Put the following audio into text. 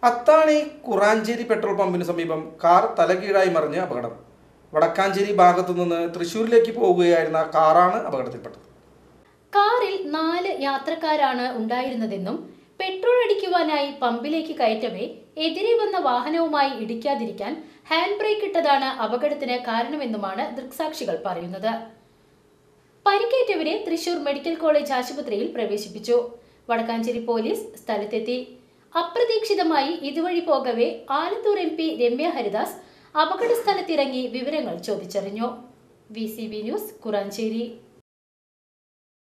അത്താണി Kuranchery petrol പമ്പിന് സമീപം car തലകീഴായി മറിഞ്ഞ് അപകടം വടക്കാഞ്ചേരി ഭാഗത്തു നിന്ന് തൃശൂരിലേക്ക് പോവുകയായിരുന്ന കാറാണ് അപകടത്തിൽപ്പെട്ടത് കാറിൽ നാല് യാത്രക്കാരാണ് ഉണ്ടായിരുന്നതെന്നും പെട്രോൾ അടിക്കുവാനായി പമ്പിലേക്ക് കയറ്റവേ എതിരെ വന്ന വാഹനവുമായി ഇടിക്കാതിരിക്കാൻ ഹാൻഡ് ബ്രേക്ക് ഇട്ടതാണ് അപകടത്തിന് കാരണമെന്നുമാണ് ദൃക്സാക്ഷികൾ പറയുന്നത് പരിക്കേറ്റവരെ തൃശൂർ മെഡിക്കൽ കോളേജ് ആശുപത്രിയിൽ പ്രവേശിപ്പിച്ചു വടക്കാഞ്ചേരി പോലീസ് സ്ഥലത്തെത്തി അപ്രതീക്ഷിതമായി ഇതുവഴി പോകവേ ആലത്തൂർ എം പി രമ്യ ഹരിദാസ് അപകട സ്ഥലത്തിറങ്ങി വിവരങ്ങൾ ചോദിച്ചറിഞ്ഞു V C B news Kuranchery